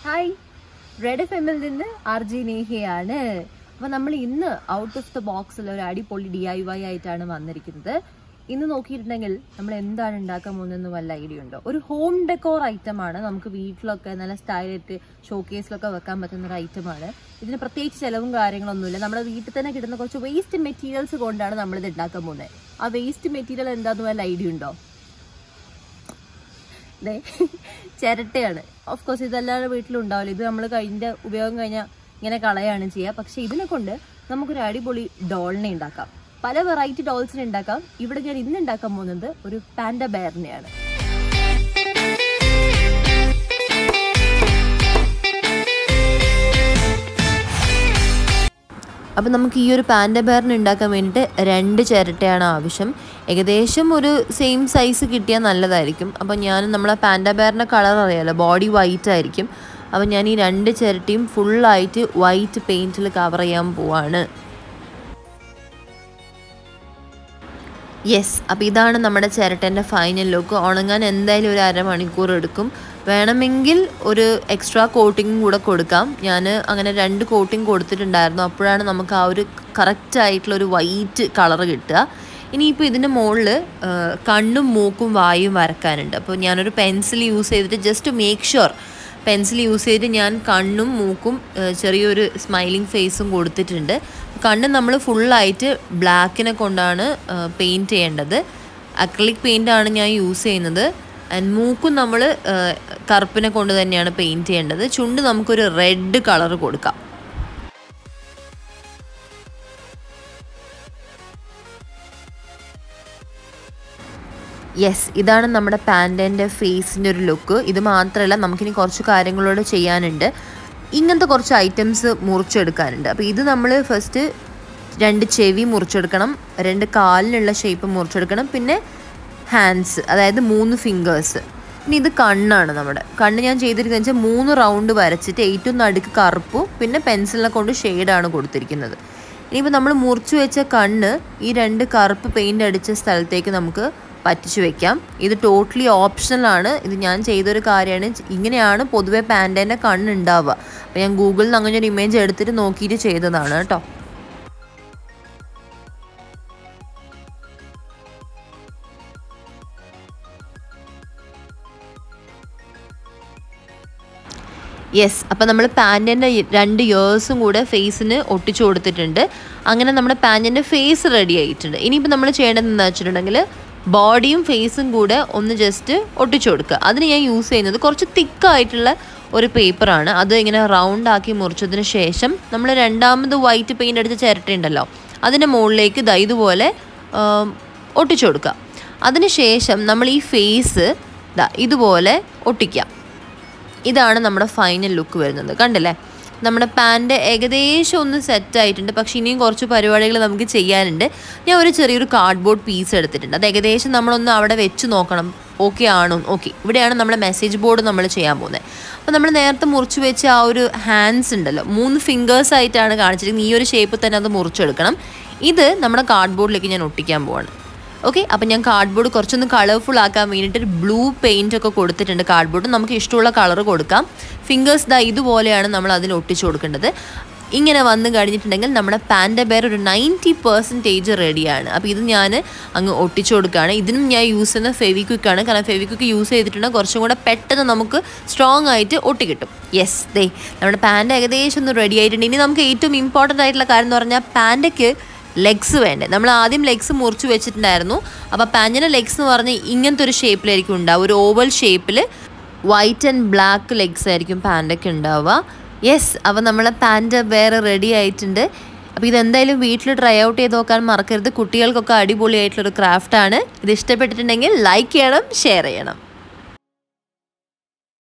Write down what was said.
hi red F എമ്മിൽ നിന്ന് R G നേഹയാണ് അപ്പൊ നമ്മൾ ഇന്ന് ഔട്ട് ഓഫ് ദ ബോക്സിൽ ഒരു അടിപൊളി ഡി ഐ വൈ ആയിട്ടാണ് വന്നിരിക്കുന്നത് ഇന്ന് നോക്കിയിട്ടുണ്ടെങ്കിൽ നമ്മൾ എന്താണ് ഉണ്ടാക്കാൻ പോകുന്നതെന്ന് വല്ല ഐഡിയ ഉണ്ടോ ഒരു ഹോം ഡെക്കോർ ഐറ്റം ആണ് നമുക്ക് വീട്ടിലൊക്കെ നല്ല സ്റ്റൈലിട്ട് ഷോക്കേസിലൊക്കെ വെക്കാൻ പറ്റുന്ന ഒരു ഐറ്റം ആണ് ഇതിന് പ്രത്യേകിച്ച് ചിലവും കാര്യങ്ങളൊന്നുമില്ല നമ്മുടെ വീട്ടിൽ തന്നെ കിട്ടുന്ന കുറച്ച് വേസ്റ്റ് മെറ്റീരിയൽസ് കൊണ്ടാണ് നമ്മൾ ഇത് ഉണ്ടാക്കാൻ പോകുന്നത് ആ വേസ്റ്റ് മെറ്റീരിയൽ എന്താന്ന് വല്ല ഐഡിയ ഉണ്ടോ ദേ ചിരട്ടയാണ് ഓഫ് കോഴ്സ് ഇതെല്ലാവരുടെ വീട്ടിലും ഉണ്ടാവില്ല ഇത് നമ്മൾ കഴിഞ്ഞ ഉപയോഗം കഴിഞ്ഞാൽ ഇങ്ങനെ കളയാണ് ചെയ്യുക പക്ഷെ ഇതിനെ കൊണ്ട് നമുക്കൊരു അടിപൊളി ഡോളിനെ ഉണ്ടാക്കാം പല വെറൈറ്റി ഡോൾസിനെ ഉണ്ടാക്കാം ഇവിടെ ഞാൻ ഇന്ന് ഉണ്ടാക്കാൻ പോകുന്നത് ഒരു പാൻഡ ബെയറിനെയാണ് അപ്പം നമുക്ക് ഈ ഒരു പാൻഡ ബെയറിന് ഉണ്ടാക്കാൻ വേണ്ടിയിട്ട് രണ്ട് ചിരട്ടയാണ് ആവശ്യം ഏകദേശം ഒരു സെയിം സൈസ് കിട്ടിയാൽ നല്ലതായിരിക്കും അപ്പം ഞാൻ നമ്മളെ പാൻഡ ബെയറിൻ്റെ കളർ അറിയാലോ ബോഡി വൈറ്റ് ആയിരിക്കും അപ്പം ഞാൻ ഈ രണ്ട് ചിരട്ടയും ഫുള്ളായിട്ട് വൈറ്റ് പെയിൻറ്റിൽ കവർ ചെയ്യാൻ പോവാണ് യെസ് അപ്പോൾ ഇതാണ് നമ്മുടെ ചിരട്ടൻ്റെ ഫൈനൽ ലുക്ക് ഉണങ്ങാൻ എന്തായാലും ഒരു അരമണിക്കൂർ എടുക്കും വേണമെങ്കിൽ ഒരു എക്സ്ട്രാ കോട്ടിങ്ങും കൂടെ കൊടുക്കാം ഞാൻ അങ്ങനെ രണ്ട് കോട്ടിങ് കൊടുത്തിട്ടുണ്ടായിരുന്നു അപ്പോഴാണ് നമുക്ക് ആ ഒരു കറക്റ്റ് ആയിട്ടുള്ള ഒരു വൈറ്റ് കളർ കിട്ടുക ഇനിയിപ്പോൾ ഇതിൻ്റെ മുകളിൽ കണ്ണും മൂക്കും വായും വരക്കാനുണ്ട് അപ്പോൾ ഞാനൊരു പെൻസിൽ യൂസ് ചെയ്തിട്ട് just make sure pencil use ചെയ്തിട്ട് ഞാൻ കണ്ണും മൂക്കും ചെറിയൊരു സ്മൈലിംഗ് ഫേസും കൊടുത്തിട്ടുണ്ട് കണ്ണ് നമ്മൾ ഫുള്ളായിട്ട് ബ്ലാക്കിനെ കൊണ്ടാണ് പെയിൻറ്റ് ചെയ്യേണ്ടത് അക്രലിക് പെയിൻ്റാണ് ഞാൻ യൂസ് ചെയ്യുന്നത് ആൻഡ് മൂക്കും നമ്മൾ കറുപ്പിനെ കൊണ്ട് തന്നെയാണ് പെയിൻറ്റ് ചെയ്യേണ്ടത് ചുണ്ട് നമുക്കൊരു റെഡ് കളർ കൊടുക്കാം യെസ് ഇതാണ് നമ്മുടെ പാൻറ്റൻ്റെ ഫേസിൻ്റെ ഒരു ലുക്ക് ഇത് മാത്രമല്ല നമുക്കിനി കുറച്ച് കാര്യങ്ങളോട് ചെയ്യാനുണ്ട് ഇങ്ങനത്തെ കുറച്ച് ഐറ്റംസ് മുറിച്ചെടുക്കാനുണ്ട് അപ്പോൾ ഇത് നമ്മൾ ഫസ്റ്റ് രണ്ട് ചെവി മുറിച്ചെടുക്കണം രണ്ട് കാലിനുള്ള ഷേപ്പ് മുറിച്ചെടുക്കണം പിന്നെ ഹാൻഡ്സ് അതായത് മൂന്ന് ഫിംഗേഴ്സ് ഇനി ഇത് കണ്ണാണ് നമ്മുടെ കണ്ണ് ഞാൻ ചെയ്തിരിക്കുന്നത് വെച്ചാൽ മൂന്ന് റൗണ്ട് വരച്ചിട്ട് ഏറ്റവും നടുക്ക് കറുപ്പും പിന്നെ പെൻസിലിനെ കൊണ്ട് ഷെയ്ഡാണ് കൊടുത്തിരിക്കുന്നത് ഇനിയിപ്പോൾ നമ്മൾ മുറിച്ച് വെച്ച കണ്ണ് ഈ രണ്ട് കറുപ്പ് പെയിൻ്റ് അടിച്ച സ്ഥലത്തേക്ക് നമുക്ക് പറ്റിച്ചു വെക്കാം ഇത് ടോട്ടലി ഓപ്ഷണലാണ് ഇത് ഞാൻ ചെയ്തൊരു കാര്യമാണ് ഇങ്ങനെയാണ് പൊതുവെ പാൻറ്റേൻ്റെ കണ്ണ് ഉണ്ടാവുക അപ്പോൾ ഞാൻ ഗൂഗിളിൽ നിന്ന് അങ്ങനെ ഒരു ഇമേജ് എടുത്തിട്ട് നോക്കിയിട്ട് ചെയ്തതാണ് കേട്ടോ യെസ് അപ്പം നമ്മൾ പാൻറ്റിൻ്റെ രണ്ട് ഇയേഴ്സും കൂടെ ഫേസിന് ഒട്ടിച്ചു കൊടുത്തിട്ടുണ്ട് അങ്ങനെ നമ്മുടെ പാൻറ്റിൻ്റെ ഫേസ് റെഡി ആയിട്ടുണ്ട് ഇനിയിപ്പോൾ നമ്മൾ ചെയ്യേണ്ടത് എന്താ വെച്ചിട്ടുണ്ടെങ്കിൽ ബോഡിയും ഫേസും കൂടെ ഒന്ന് ജസ്റ്റ് ഒട്ടിച്ചു കൊടുക്കുക അതിന് ഞാൻ യൂസ് ചെയ്യുന്നത് കുറച്ച് തിക്കായിട്ടുള്ള ഒരു പേപ്പറാണ് അത് ഇങ്ങനെ റൗണ്ട് ആക്കി മുറിച്ചതിന് ശേഷം നമ്മൾ രണ്ടാമത് വൈറ്റ് പെയിൻ്റ് അടിച്ച ചിരട്ടയുണ്ടല്ലോ അതിൻ്റെ മുകളിലേക്ക് ദാ ഇതുപോലെ ഒട്ടിച്ചു കൊടുക്കുക അതിന് ശേഷം നമ്മൾ ഈ ഫേസ് ദാ ഇതുപോലെ ഒട്ടിക്കാം ഇതാണ് നമ്മുടെ ഫൈനൽ ലുക്ക് വരുന്നത് കണ്ടില്ലേ നമ്മുടെ പാൻറ് ഏകദേശം ഒന്ന് സെറ്റ് ആയിട്ടുണ്ട് പക്ഷേ ഇനിയും കുറച്ച് പരിപാടികൾ നമുക്ക് ചെയ്യാനുണ്ട് ഞാൻ ഒരു ചെറിയൊരു കാർഡ്ബോർഡ് പീസ് എടുത്തിട്ടുണ്ട് അത് ഏകദേശം നമ്മളൊന്ന് അവിടെ വെച്ച് നോക്കണം ഓക്കെ ആണോ ഓക്കെ ഇവിടെയാണ് നമ്മുടെ മെസ്സേജ് ബോർഡ് നമ്മൾ ചെയ്യാൻ പോകുന്നത് അപ്പോൾ നമ്മൾ നേരത്തെ മുറിച്ച് വെച്ച ആ ഒരു ഹാൻഡ്സ് ഉണ്ടല്ലോ മൂന്ന് ഫിംഗേഴ്സ് ആയിട്ടാണ് കാണിച്ചിരിക്കുന്നത് ഈ ഒരു ഷേപ്പിൽ തന്നെ അത് മുറിച്ചെടുക്കണം ഇത് നമ്മുടെ കാർഡ്ബോർഡിലേക്ക് ഞാൻ ഒട്ടിക്കാൻ പോവാണ് ഓക്കെ അപ്പം ഞാൻ കാർഡ്ബോർഡ് കുറച്ചൊന്ന് കളർഫുൾ ആക്കാൻ വേണ്ടിയിട്ട് ഒരു ബ്ലൂ പെയിൻ്റ് ഒക്കെ കൊടുത്തിട്ടുണ്ട് കാർഡ്ബോർഡ് നമുക്ക് ഇഷ്ടമുള്ള കളർ കൊടുക്കാം ഫിംഗേഴ്സ് ദാ ഇതുപോലെയാണ് നമ്മൾ അതിൽ ഒട്ടിച്ചു കൊടുക്കേണ്ടത് ഇങ്ങനെ വന്ന് കഴിഞ്ഞിട്ടുണ്ടെങ്കിൽ നമ്മുടെ പാൻഡ ബെയർ ഒരു നയൻറ്റി പെർസെൻറ്റേജ് റെഡിയാണ് അപ്പോൾ ഇത് ഞാൻ അങ്ങ് ഒട്ടിച്ചു കൊടുക്കുകയാണ് ഇതിനും ഞാൻ യൂസ് ചെയ്യുന്ന ഫെവിക്വിക്കാണ് കാരണം ഫെവിക്വിക്ക് യൂസ് ചെയ്തിട്ടുണ്ടെങ്കിൽ കുറച്ചും കൂടെ പെട്ടെന്ന് നമുക്ക് സ്ട്രോങ് ആയിട്ട് ഒട്ടി കിട്ടും യെസ് ദേ നമ്മുടെ പാൻഡ ഏകദേശം ഒന്ന് റെഡി ആയിട്ടുണ്ട് ഇനി നമുക്ക് ഏറ്റവും ഇമ്പോർട്ടൻ്റ് ആയിട്ടുള്ള കാര്യം എന്ന് പറഞ്ഞാൽ പാൻഡയ്ക്ക് ലെഗ്സ് വേണ്ടേ നമ്മൾ ആദ്യം ലെഗ്സ് മുറിച്ച് വെച്ചിട്ടുണ്ടായിരുന്നു അപ്പോൾ പാൻറ്റിൻ്റെ ലെഗ്സ് എന്ന് പറഞ്ഞാൽ ഇങ്ങനത്തെ ഒരു ഷേപ്പിലായിരിക്കും ഉണ്ടാവുക ഒരു ഓവൽ ഷേപ്പിൽ വൈറ്റ് ആൻഡ് ബ്ലാക്ക് ലെഗ്സ് ആയിരിക്കും പാൻറ്റൊക്കെ ഉണ്ടാവുക യെസ് അപ്പോൾ നമ്മളെ പാൻറ്റ് വേറെ റെഡി ആയിട്ടുണ്ട് അപ്പോൾ ഇതെന്തായാലും വീട്ടിൽ ട്രൈ ഔട്ട് ചെയ്ത് നോക്കാൻ മറക്കരുത് കുട്ടികൾക്കൊക്കെ അടിപൊളിയായിട്ടുള്ളൊരു ക്രാഫ്റ്റാണ് ഇത് ഇഷ്ടപ്പെട്ടിട്ടുണ്ടെങ്കിൽ ലൈക്ക് ചെയ്യണം ഷെയർ ചെയ്യണം